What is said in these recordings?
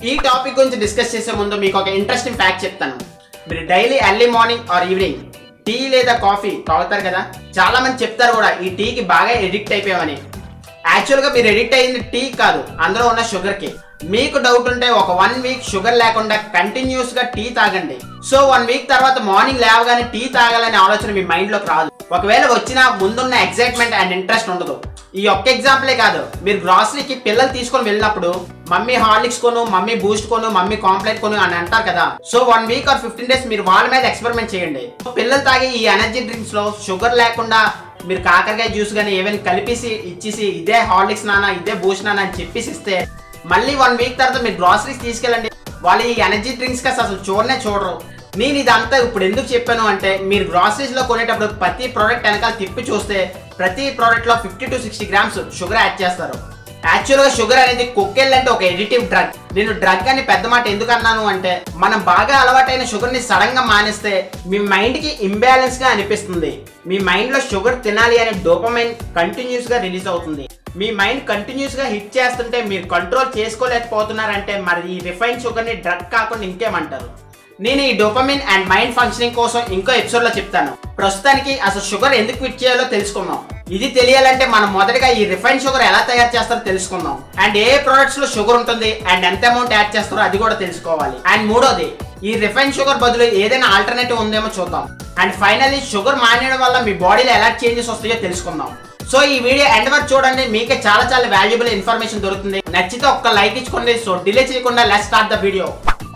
ఈ టాపిక్ గురించి డిస్కస్ చేసే ముందు మీకు ఒక ఇంట్రెస్టింగ్ ఫ్యాక్ట్ చెప్తాను మీరు daily early morning or evening tea లేదా కాఫీ తాగుతారు కదా చాలా మంది చెప్తారు కూడా ఈ టీకి బాగా ఎడిక్ట్ అయిపోయామని యాక్చువల్గా మీరు ఎడిక్ట్ అయింది టీ కాదు అందులో ఉన్న షుగర్కి మీకు డౌట్ ఉంటే ఒక వన్ వీక్ షుగర్ లేకుండా కంటిన్యూస్ గా టీ తాగండి సో వన్ వీక్ తర్వాత మార్నింగ్ లేవగానే టీ తాగాలనే ఆలోచన మీ మైండ్ లోకి రాదు ఒకవేళ వచ్చినా ముందున్న ఎక్సైట్మెంట్ అండ్ ఇంట్రెస్ట్ ఉండదు ఈ ఒక్క ఎగ్జాంపులే కాదు మీరు గ్రాసరీకి పిల్లలు తీసుకొని వెళ్ళినప్పుడు మమ్మీ హార్లిక్స్ కొను మమ్మీ బూస్ట్ కొను మమ్మీ కాంప్లెట్ కొను అని అంటారు కదా so one week or fifteen days మీరు వాళ్ళ మీద ఎక్స్పెరిమెంట్ చేయండి పిల్లలు తాగే ఈ ఎనర్జీ డ్రింక్స్ లో షుగర్ లేకుండా మీరు కాకరకాయ జ్యూస్ కానీ ఏమైనా కలిపేసి ఇచ్చేసి ఇదే హార్లిక్స్ నానా ఇదే బూస్ట్ నానా అని చెప్పేసి ఇస్తే మళ్ళీ వన్ వీక్ తర్వాత మీరు గ్రాసరీస్ తీసుకెళ్ళండి వాళ్ళు ఈ ఎనర్జీ డ్రింక్స్ కాస్త అసలు చూడనే చూడరు నేను ఇదంతా ఇప్పుడు ఎందుకు చెప్పాను అంటే మీరు గ్రాసరీస్ లో కొనేటప్పుడు ప్రతి ప్రోడక్ట్ వెనకాల తిప్పి చూస్తే ప్రతి ప్రోడక్ట్ లో fifty to sixty grams sugar add చేస్తారు యాక్చువల్ గా షుగర్ అనేది కుక్కెల్ అంటే ఒక ఎడిటివ్ డ్రగ్ నేను డ్రగ్ అని పెద్ద మాట ఎందుకు అన్నాను అంటే మనం బాగా అలవాటైన షుగర్ ని సడన్ గా మానేస్తే మీ మైండ్ కి ఇంబ్యాలెన్స్ గా అనిపిస్తుంది మీ మైండ్ లో షుగర్ తినాలి అనే డోపమైన్ కంటిన్యూస్ గా రిలీజ్ అవుతుంది మీ మైండ్ కంటిన్యూస్ గా హిట్ చేస్తుంటే మీరు కంట్రోల్ చేసుకోలేకపోతున్నారంటే మరి ఈ రిఫైన్ షుగర్ ని డ్రగ్ కాకుండా ఇంకేమంటారు నేను ఈ డోపమిన్ అండ్ మైండ్ ఫంక్షనింగ్ కోసం ఇంకో ఎపిసోడ్ లో చెప్తాను ప్రస్తుతానికి అసలు షుగర్ ఎందుకు క్విట్ చేయాలో తెలుసుకుందాం ఇది తెలియాలంటే మనం మొదటగా ఈ రిఫైన్ షుగర్ ఎలా తయారు చేస్తారో తెలుసుకుందాం అండ్ ఏ ప్రొడక్ట్స్ లో షుగర్ ఉంటుంది అండ్ ఎంత అమౌంట్ యాడ్ చేస్తారో అది కూడా తెలుసుకోవాలి అండ్ మూడోది ఈ రిఫైన్ షుగర్ బదులు ఏదైనా ఆల్టర్నేటివ్ ఉందేమో చూద్దాం అండ్ ఫైనల్లీ షుగర్ మానేయడం వల్ల మీ బాడీలో ఎలా చేంజెస్ వస్తాయో తెలుసుకుందాం సో ఈ వీడియో ఎండ్ వరకు చూడండి మీకే చాలా చాలా వాల్యుబుల్ ఇన్ఫర్మేషన్ దొరుకుతుంది నచ్చితే ఒక్క లైక్ ఇచ్చుకోండి సో డిలే చేయకుండా లెట్ స్టార్ట్ ద వీడియో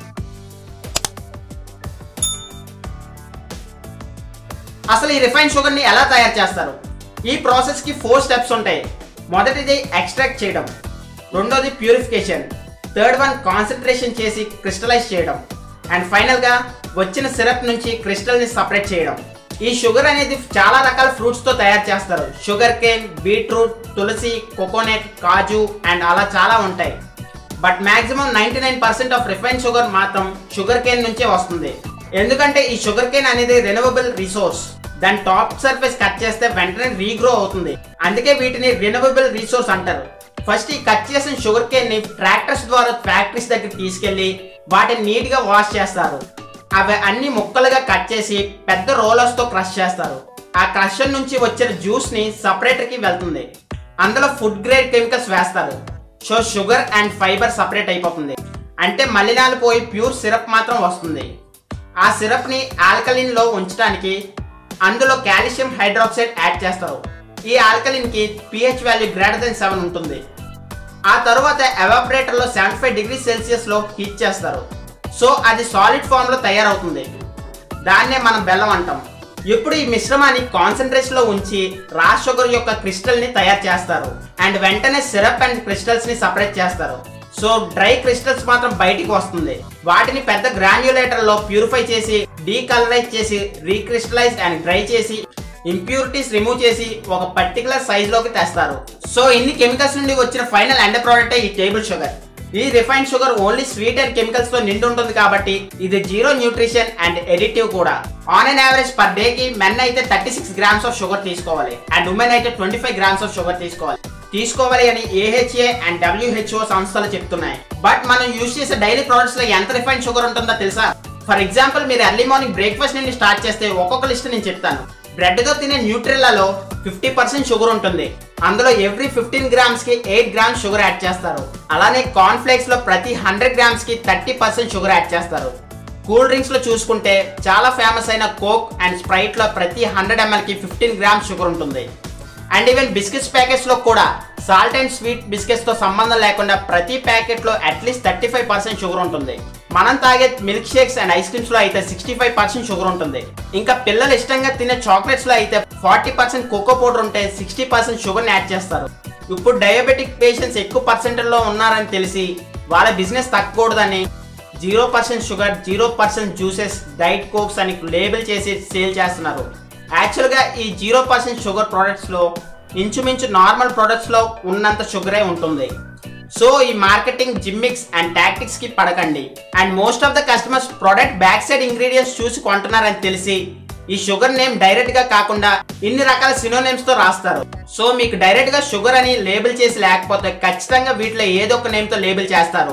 అసలు ఈ రిఫైన్ షుగర్ ని ఎలా తయారు చేస్తారు ఈ ప్రాసెస్ కి ఫోర్ స్టెప్స్ ఉంటాయి మొదటిది ఎక్స్ట్రాక్ట్ చేయడం రెండోది ప్యూరిఫికేషన్ థర్డ్ వన్ కాన్సన్ట్రేషన్ చేసి క్రిస్టలైజ్ చేయడం అండ్ ఫైనల్ గా వచ్చిన సిరప్ నుంచి క్రిస్టల్ ని సపరేట్ చేయడం ఈ షుగర్ అనేది చాలా రకాల ఫ్రూట్స్ తో తయారు చేస్తారు షుగర్ కేన్ బీట్రూట్ తులసి కోకోనట్ కాజు అండ్ అలా చాలా ఉంటాయి but maximum ninety nine percent of refine sugar మాత్రం షుగర్ కేన్ నుంచే వస్తుంది ఎందుకంటే ఈ షుగర్ కేన్ అనేది రెన్యూవబుల్ రిసోర్స్ దాని టాప్ సర్ఫేస్ కట్ చేస్తే వెంటనే రీగ్రో అవుతుంది అందుకే వీటిని రెన్యూవబుల్ రిసోర్స్ అంటారు ఫస్ట్ ఈ కట్ చేసిన షుగర్ కేన్ ని ట్రాక్టర్స్ ద్వారా ఫ్యాక్టరీస్ దగ్గర తీసుకెళ్లి వాటిని నీట్ గా వాష్ చేస్తారు అవి అన్ని ముక్కలుగా కట్ చేసి పెద్ద రోలర్స్ తో క్రష్ చేస్తారు ఆ క్రషర్ నుంచి వచ్చిన జ్యూస్ ని సపరేటర్ కి వెళ్తుంది అందులో ఫుడ్ గ్రేడ్ కెమికల్స్ వేస్తారు so sugar and fibre separate అయిపోతుంది అంటే మలినాలు పోయి ప్యూర్ సిరప్ మాత్రం వస్తుంది ఆ సిరప్ ని ఆల్కలిన్ లో ఉంచడానికి అందులో కాల్షియం హైడ్రాక్సైడ్ యాడ్ చేస్తారు ఈ ఆల్కలిన్ కి pH value greater than seven ఉంటుంది ఆ తర్వాత ఎవాపరేటర్ లో సెవెంటీ ఫైవ్ డిగ్రీ సెల్సియస్ లో హీట్ చేస్తారు సో అది సాలిడ్ ఫామ్ లో తయారవుతుంది దాన్నే మనం బెల్లం అంటాం ఇప్పుడు ఈ మిశ్రమాన్ని కాన్సన్ట్రేషన్ లో ఉంచి రా షుగర్ యొక్క క్రిస్టల్ ని తయారు చేస్తారు అండ్ వెంటనే సిరప్ అండ్ క్రిస్టల్స్ ని సపరేట్ చేస్తారు సో డ్రై క్రిస్టల్స్ మాత్రం బయటికి వస్తుంది వాటిని పెద్ద గ్రాన్యులేటర్ లో ప్యూరిఫై చేసి డీకలరైజ్ చేసి రీక్రిస్టలైజ్ అండ్ డ్రై చేసి ఇంప్యూరిటీస్ రిమూవ్ చేసి ఒక పర్టికులర్ సైజ్ లోకి తెస్తారు సో ఇన్ని కెమికల్స్ నుండి వచ్చిన ఫైనల్ ఎండ్ ప్రోడక్ట్ ఈ టేబుల్ షుగర్ ఈ refine sugar only sweet and chemicals తో నిండి ఉంటుంది కాబట్టి ఇది జీరో న్యూట్రిషన్ అండ్ ఎడిటివ్ కూడా on an average per day కి మెన్ అయితే thirty six grams of sugar తీసుకోవాలి అండ్ ఉమెన్ అయితే twenty five grams of sugar తీసుకోవాలి తీసుకోవాలి అని ఏహెచ్ఏ అండ్ డబ్ల్యూహెచ్ఓ సంస్థలు చెప్తున్నాయి బట్ మనం యూజ్ చేసే డైలీ ప్రొడక్ట్స్ లో ఎంత రిఫైన్ షుగర్ ఉంటుందో తెలుసా ఫర్ ఎగ్జాంపుల్ మీరు ఎర్లీ మార్నింగ్ బ్రేక్ఫాస్ట్ నుండి స్టార్ట్ చేస్తే ఒక్కొక్క లిస్ట్ నేను చెప్తాను బ్రెడ్ తో తినే న్యూట్రిల్లాలో ఫిఫ్టీ పర్సెంట్ షుగర్ ఉంటుంది అందులో ఎవ్రీ ఫిఫ్టీన్ గ్రామ్స్ కి ఎయిట్ గ్రామ్స్ షుగర్ యాడ్ చేస్తారు అలానే కార్న్ ఫ్లేక్స్ లో ప్రతి హండ్రెడ్ గ్రామ్స్ కి థర్టీ పర్సెంట్ షుగర్ యాడ్ చేస్తారు కూల్ డ్రింక్స్ లో చూసుకుంటే చాలా ఫేమస్ అయిన కోక్ అండ్ స్ప్రైట్ లో ప్రతి హండ్రెడ్ ఎంఎల్ కి ఫిఫ్టీన్ గ్రామ్స్ షుగర్ ఉంటుంది అండ్ ఈవెన్ బిస్కెట్స్ ప్యాకెట్స్ లో కూడా సాల్ట్ అండ్ స్వీట్ బిస్కెట్స్ తో సంబంధం లేకుండా ప్రతి ప్యాకెట్ లో at least thirty five percent sugar ఉంటుంది మనం తాగే milk shakes and ice creams లో అయితే సిక్స్టీ ఫైవ్ పర్సెంట్ షుగర్ ఉంటుంది ఇంకా పిల్లలు ఇష్టంగా తినే చాక్లెట్స్ లో అయితే ఫార్టీ పర్సెంట్ కోకో పౌడర్ ఉంటే సిక్స్టీ పర్సెంట్ షుగర్ యాడ్ చేస్తారు ఇప్పుడు డయాబెటిక్ పేషెంట్స్ ఎక్కువ పర్సెంట్ లో ఉన్నారని తెలిసి వాళ్ళ బిజినెస్ తగ్గకూడదని zero percent sugar zero percent juices diet cokes అని లేబుల్ చేసి సేల్ చేస్తున్నారు యాక్చువల్గా ఈ జీరో పర్సెంట్ షుగర్ ప్రోడక్ట్స్లో ఇంచుమించు నార్మల్ ప్రోడక్ట్స్లో ఉన్నంత షుగరే ఉంటుంది సో ఈ మార్కెటింగ్ జిమ్మిక్స్ అండ్ టాక్టిక్స్ కి పడకండి and most of the customers product back side ingredients చూసి కొంటున్నారని తెలిసి ఈ షుగర్ నేమ్ డైరెక్ట్ గా కాకుండా ఇన్ని రకాల సినోనేమ్స్ తో రాస్తారు సో మీకు డైరెక్ట్ గా షుగర్ అని లేబుల్ చేసి లేకపోతే ఖచ్చితంగా వీటిలో ఏదో ఒక నేమ్ తో లేబుల్ చేస్తారు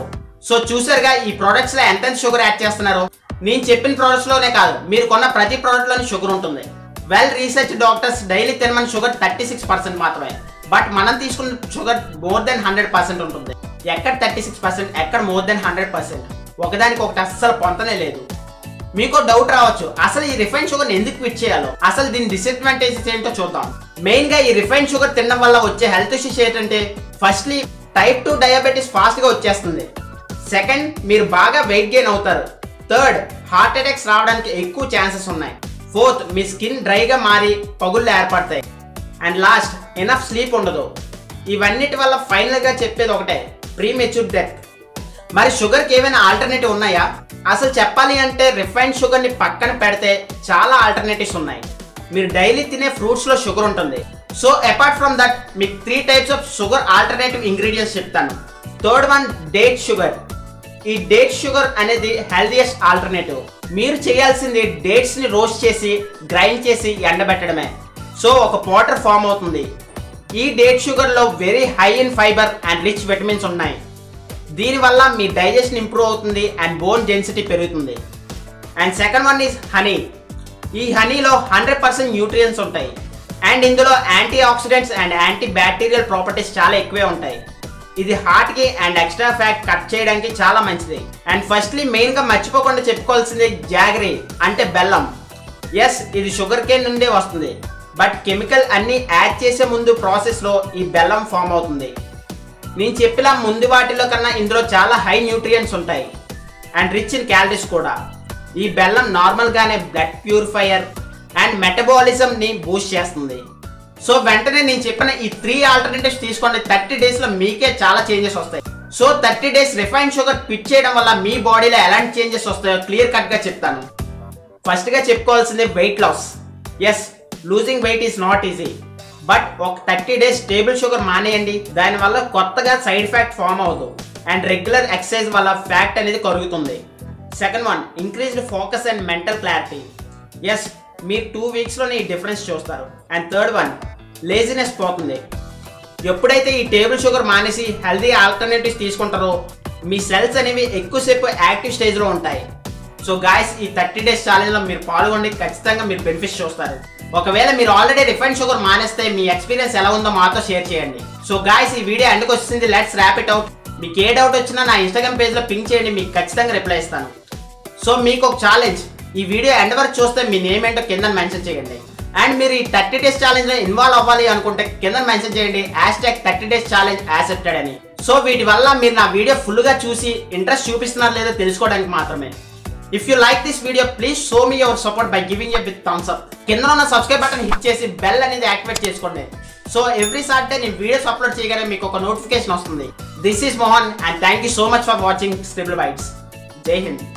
సో చూసారుగా ఈ ప్రొడక్ట్స్ లో ఎంత షుగర్ యాడ్ చేస్తున్నారు నేను చెప్పిన ప్రొడక్ట్స్ లోనే కాదు మీరు కొన్న ప్రతి ప్రోడక్ట్ లోని షుగర్ ఉంటుంది వెల్ రీసెర్చ్ డాక్టర్స్ డైలీ తినమని షుగర్ థర్టీ సిక్స్ పర్సెంట్ మాత్రమే బట్ మనం తీసుకున్న sugar more than hundred percent ఉంటుంది ఎక్కడ థర్టీ సిక్స్ పర్సెంట్ ఎక్కడ మోర్ దెన్ హండ్రెడ్ పర్సెంట్ ఒకదానికి ఒకటి అస్సలు పొంతనే లేదు మీకు డౌట్ రావచ్చు అసలు ఈ రిఫైన్ షుగర్ ఎందుకు క్విట్ చేయాలో అసలు దీని డిసడ్వాంటేజెస్ ఏంటో చూద్దాం మెయిన్ గా ఈ రిఫైన్ షుగర్ తినడం వల్ల వచ్చే హెల్త్ ఇష్యూస్ ఏంటంటే firstly type two diabetes fast గా వచ్చేస్తుంది సెకండ్ మీరు బాగా వెయిట్ గెయిన్ అవుతారు థర్డ్ హార్ట్ అటాక్స్ రావడానికి ఎక్కువ ఛాన్సెస్ ఉన్నాయి ఫోర్త్ మీ స్కిన్ డ్రైగా మారి పగుళ్ళు ఏర్పడతాయి అండ్ లాస్ట్ ఎనఫ్ స్లీప్ ఉండదు ఇవన్నిటి వల్ల ఫైనల్ గా చెప్పేది ఒకటే ప్రీ మెచ్యూర్ డెత్ మరి షుగర్కి ఏమైనా ఆల్టర్నేటివ్ ఉన్నాయా అసలు చెప్పాలి అంటే రిఫైన్డ్ షుగర్ని పక్కన పెడితే చాలా ఆల్టర్నేటివ్స్ ఉన్నాయి మీరు డైలీ తినే ఫ్రూట్స్లో షుగర్ ఉంటుంది సో అపార్ట్ ఫ్రమ్ దట్ మీకు three types of sugar alternative ingredients చెప్తాను థర్డ్ వన్ డేట్ షుగర్ ఈ డేట్ షుగర్ అనేది హెల్దియస్ట్ ఆల్టర్నేటివ్ మీరు చేయాల్సింది డేట్స్ ని రోస్ట్ చేసి గ్రైండ్ చేసి ఎండబెట్టడమే సో ఒక పౌడర్ ఫామ్ అవుతుంది ఈ డేట్ షుగర్ లో very high in fibre and rich vitamins ఉన్నాయి దీనివల్ల మీ డైజెషన్ ఇంప్రూవ్ అవుతుంది అండ్ బోన్ డెన్సిటీ పెరుగుతుంది and second one is honey ఈ హనీలో హండ్రెడ్ పర్సెంట్ న్యూట్రియన్స్ ఉంటాయి అండ్ ఇందులో antioxidants and antibacterial properties చాలా ఎక్కువే ఉంటాయి ఇది హార్ట్ కి అండ్ ఎక్స్ట్రా ఫ్యాట్ కట్ చేయడానికి చాలా మంచిది అండ్ ఫస్ట్లీ మెయిన్ గా మర్చిపోకుండా చెప్పుకోవాల్సింది జాగరీ అంటే బెల్లం ఎస్ ఇది షుగర్ కేన్ నుండే వస్తుంది బట్ కెమికల్ అన్ని యాడ్ చేసే ముందు ప్రాసెస్ లో ఈ బెల్లం ఫామ్ అవుతుంది నేను చెప్పిన ముందు వాటిలో కన్నా ఇందులో చాలా హై న్యూట్రియంట్స్ ఉంటాయి అండ్ రిచ్ ఇన్ క్యాలరీస్ కూడా ఈ బెల్లం నార్మల్ గానే బ్లడ్ ప్యూరిఫైయర్ అండ్ మెటబాలిజం ని బూస్ట్ చేస్తుంది సో వెంటనే నేను చెప్పిన ఈ త్రీ ఆల్టర్నేటివ్స్ తీసుకోండి థర్టీ డేస్ లో మీకే చాలా చేంజెస్ వస్తాయి so thirty days refine sugar పిట్ చేయడం వల్ల మీ బాడీలో ఎలాంటి చేంజెస్ వస్తాయో క్లియర్ కట్ గా చెప్తాను ఫస్ట్ గా చెప్పుకోవాల్సింది weight loss as losing weight is not easy but ఒక థర్టీ డేస్ టేబుల్ షుగర్ మానేయండి దానివల్ల కొత్తగా సైడ్ ఫ్యాక్ట్ ఫామ్ అవ్వదు అండ్ రెగ్యులర్ ఎక్సర్సైజ్ వల్ల ఫ్యాక్ట్ అనేది కరుగుతుంది second one increased focus and mental clarity yes మీరు టూ వీక్స్లోనే ఈ డిఫరెన్స్ చూస్తారు అండ్ థర్డ్ వన్ లేజినెస్ పోతుంది ఎప్పుడైతే ఈ టేబుల్ షుగర్ మానేసి హెల్దీ ఆల్టర్నేటివ్స్ తీసుకుంటారో మీ సెల్స్ అనేవి ఎక్కువసేపు యాక్టివ్ స్టేజ్లో ఉంటాయి సో గాయస్ ఈ థర్టీ డేస్ ఛాలెంజ్లో మీరు పాల్గొండి ఖచ్చితంగా మీరు బెనిఫిట్స్ చూస్తారు ఒకవేళ మీరు ఆల్రెడీ రిఫైన్ షుగర్ మానేస్తే మీ ఎక్స్పీరియన్స్ ఎలా ఉందో మాతో షేర్ చేయండి సో గాయస్ ఈ వీడియో ఎందుకు వచ్చింది లెట్స్ ర్యాప్ ఇట్ అవుట్ మీకు ఏ డౌట్ వచ్చినా నా ఇన్స్టాగ్రామ్ పేజ్లో పింక్ చేయండి మీకు ఖచ్చితంగా రిప్లై ఇస్తాను సో మీకు ఒక ఛాలెంజ్ ఈ వీడియో ఎండ్ వరకు చూస్తే మీ నేమ్ ఏంటో కింద మెన్షన్ చేయండి అండ్ మీరు ఈ థర్టీ డేస్ ఛాలెంజ్ లో ఇన్వాల్వ్ అవ్వాలి అనుకుంటే కింద మెన్షన్ చేయండి hashtag thirty days challenge accepted అని సో వీటి వల్ల మీరు నా వీడియో ఫుల్ గా చూసి ఇంట్రెస్ట్ చూపిస్తున్నారో లేదో తెలుసుకోవడానికి మాత్రమే if you like this video please show మీ your support by giving a with thumbs up కింద ఉన్న సబ్స్క్రైబ్ బటన్ హిట్ చేసి బెల్ అనేది యాక్టివేట్ చేసుకోండి సో ఎవ్రీ సాటర్డే నేను వీడియోస్ అప్లోడ్ చేయగానే మీకు ఒక నోటిఫికేషన్ వస్తుంది this is Mohan and thank you so much for watching scribble bytes Jai Hind